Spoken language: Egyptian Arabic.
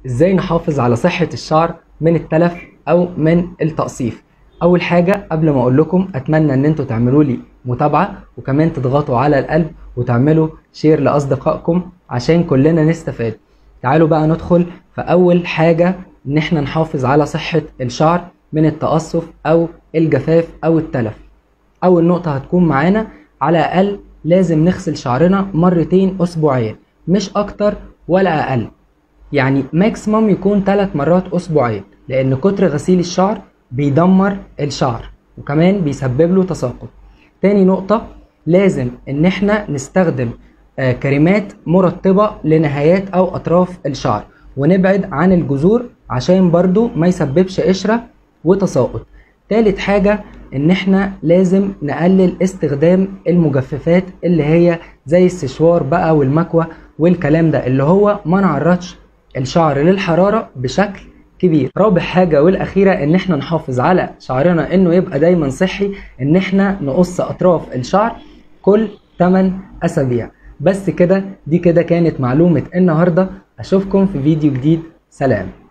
ازاي نحافظ على صحة الشعر من التلف او من التقصيف اول حاجة قبل ما اقول لكم اتمنى ان انتوا تعملوا لي متابعة وكمان تضغطوا على القلب وتعملوا شير لاصدقائكم عشان كلنا نستفاد تعالوا بقى ندخل في اول حاجة ان احنا نحافظ على صحة الشعر من التقصف او الجفاف او التلف اول نقطة هتكون معانا على الاقل لازم نغسل شعرنا مرتين اسبوعيا مش اكتر ولا اقل يعني ماكسيموم يكون ثلاث مرات اسبوعيا لان كتر غسيل الشعر بيدمر الشعر وكمان بيسبب له تساقط تاني نقطة لازم ان احنا نستخدم آه، كريمات مرطبة لنهايات او اطراف الشعر ونبعد عن الجذور عشان برضو ما يسببش قشرة وتساقط تالت حاجة ان احنا لازم نقلل استخدام المجففات اللي هي زي السشوار بقى والمكوى والكلام ده اللي هو ما نعرضش الشعر للحرارة بشكل كبير رابع حاجة والأخيرة إن إحنا نحافظ على شعرنا إنه يبقى دايما صحي إن إحنا نقص أطراف الشعر كل 8 أسابيع بس كده دي كده كانت معلومة النهاردة أشوفكم في فيديو جديد سلام